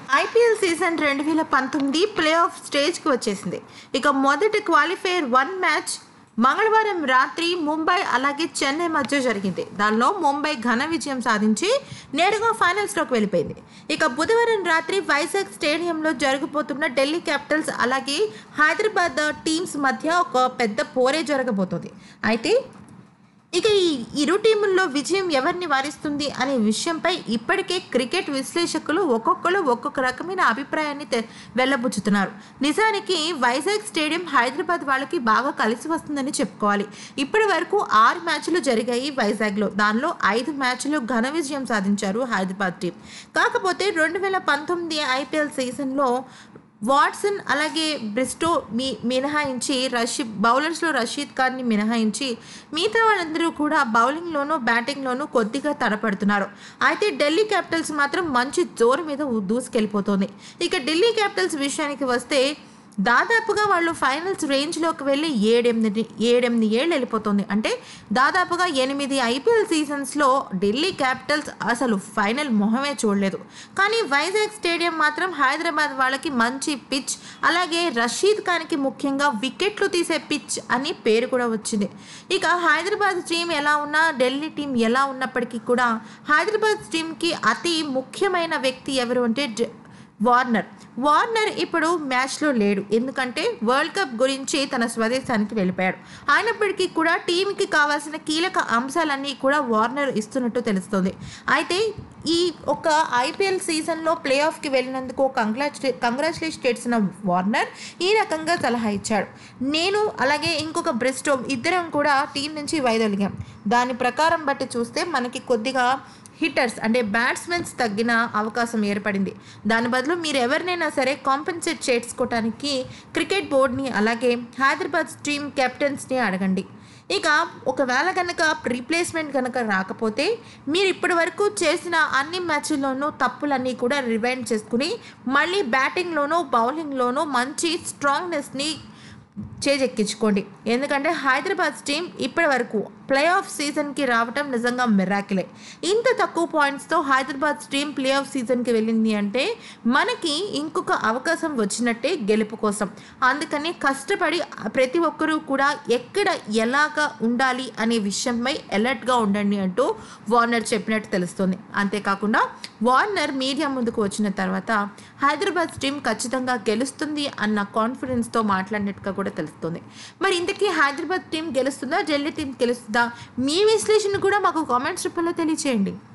IPL season రెండు వేల పంతొమ్మిది ప్లే ఆఫ్ స్టేజ్కి వచ్చేసింది ఇక మొదటి క్వాలిఫైయర్ వన్ మ్యాచ్ మంగళవారం రాత్రి ముంబై అలాగే చెన్నై మధ్య జరిగింది దానిలో ముంబై ఘన విజయం సాధించి నేరుగా ఫైనల్స్లోకి వెళ్ళిపోయింది ఇక బుధవారం రాత్రి వైజాగ్ స్టేడియంలో జరగబోతున్న ఢిల్లీ క్యాపిటల్స్ అలాగే హైదరాబాద్ టీమ్స్ మధ్య ఒక పెద్ద పోరే జరగబోతుంది అయితే ఇక ఈ ఇరు టీముల్లో విజయం ఎవరిని వారిస్తుంది అనే విషయంపై ఇప్పటికే క్రికెట్ విశ్లేషకులు ఒక్కొక్కరు ఒక్కొక్క రకమైన అభిప్రాయాన్ని తె- వెళ్ళబుచ్చుతున్నారు నిజానికి వైజాగ్ స్టేడియం హైదరాబాద్ వాళ్ళకి బాగా కలిసి వస్తుందని చెప్పుకోవాలి ఇప్పటి వరకు ఆరు మ్యాచ్లు జరిగాయి వైజాగ్లో దానిలో ఐదు మ్యాచ్లు ఘన విజయం సాధించారు హైదరాబాద్ టీం కాకపోతే రెండు వేల పంతొమ్మిది ఐపీఎల్ సీజన్లో వాట్సన్ అలాగే బ్రిస్టో మీ మినహాయించి రషీద్ బౌలర్స్లో రషీద్ ఖాన్ని మినహాయించి మిగతా వాళ్ళందరూ కూడా బౌలింగ్లోనూ బ్యాటింగ్లోనూ కొద్దిగా తడపడుతున్నారు అయితే ఢిల్లీ క్యాపిటల్స్ మాత్రం మంచి జోరు మీద ఉ- దూసుకెళ్ళిపోతుంది ఇక ఢిల్లీ క్యాపిటల్స్ విషయానికి వస్తే దాదాపుగా వాళ్ళు ఫైనల్స్ రేంజ్లోకి వెళ్ళి ఏడెనిమిది ఏడెనిమిది ఏళ్ళు వెళ్ళిపోతుంది అంటే దాదాపుగా ఎనిమిది ఐపీఎల్ సీజన్స్లో ఢిల్లీ క్యాపిటల్స్ అసలు ఫైనల్ మొహమే చూడలేదు కానీ వైజాగ్ స్టేడియం మాత్రం హైదరాబాద్ వాళ్ళకి మంచి పిచ్ అలాగే రషీద్ ఖాన్కి ముఖ్యంగా వికెట్లు తీసే పిచ్ అని పేరు కూడా వచ్చింది ఇక హైదరాబాద్ టీం ఎలా ఉన్నా ఢిల్లీ టీం ఎలా ఉన్నప్పటికీ కూడా హైదరాబాద్ టీంకి అతి ముఖ్యమైన వ్యక్తి ఎవరు అంటే డ- వార్నర్ వార్నర్ ఇప్పుడు మ్యాచ్లో లేడు ఎందుకంటే వరల్డ్ కప్ గురించి తన స్వదేశానికి వెళ్ళిపోయాడు అయినప్పటికీ కూడా టీంకి కావాల్సిన కీలక అంశాలన్నీ కూడా వార్నర్ ఇస్తున్నట్టు తెలుస్తుంది అయితే ఈ ఒక ఐపీఎల్ సీజన్లో ప్లే ఆఫ్కి వెళ్ళినందుకు కంగ్రాచులే కంగ్రాచులేషన్ చేసిన వార్నర్ ఈ రకంగా సలహా ఇచ్చాడు నేను అలాగే ఇంకొక బ్రెస్టో ఇద్దరం కూడా టీం నుంచి వైదొలిగాం దాని ప్రకారం బట్టి చూస్తే మనకి కొద్దిగా హిట్టర్స్ అంటే బ్యాట్స్మెన్స్ తగ్గిన అవకాశం ఏర్పడింది దాని బదులు మీరు ఎవరినైనా సరే కాంపెన్సేట్ చేసుకోవటానికి క్రికెట్ బోర్డ్ని అలాగే హైదరాబాద్ టీమ్ కెప్టెన్స్ని అడగండి ఇక ఒకవేళ కనుక రీప్లేస్మెంట్ కనుక రాకపోతే మీరు ఇప్పటి వరకు చేసిన అన్ని మ్యాచ్ల్లోనూ తప్పులన్నీ కూడా రివైండ్ చేసుకుని మళ్ళీ బ్యాటింగ్లోనూ బౌలింగ్లోనూ మంచి స్ట్రాంగ్నెస్ని చేజెక్కించుకోండి ఎందుకంటే హైదరాబాద్ టీం ఇప్పటి వరకు ప్లే ఆఫ్ సీజన్కి రావటం నిజంగా మిరాకిలే ఇంత తక్కువ పాయింట్స్తో హైదరాబాద్ టీం ప్లే ఆఫ్ సీజన్కి వెళ్ళింది అంటే మనకి ఇంకొక అవకాశం వచ్చినట్టే గెలుపు కోసం అందుకని కష్టపడి ప్రతి ఒక్కరూ కూడా ఎక్కడ ఎలాగా ఉండాలి అనే విషయంపై అలర్ట్గా ఉండండి అంటూ వార్నర్ చెప్పినట్టు తెలుస్తుంది అంతేకాకుండా వార్నర్ మీడియా ముందుకు వచ్చిన తర్వాత హైదరాబాద్ టీం ఖచ్చితంగా గెలుస్తుంది అన్న కాన్ఫిడెన్స్తో మాట్లాడినట్టుగా కూడా తెలుస్తుంది మరి ఇంతకీ హైదరాబాద్ టీం గెలుస్తుందా ఢిల్లీ టీం గెలుస్తుందా మీ విశ్లేషణ కూడా మాకు కామెంట్స్ రూపంలో తెలియచేయండి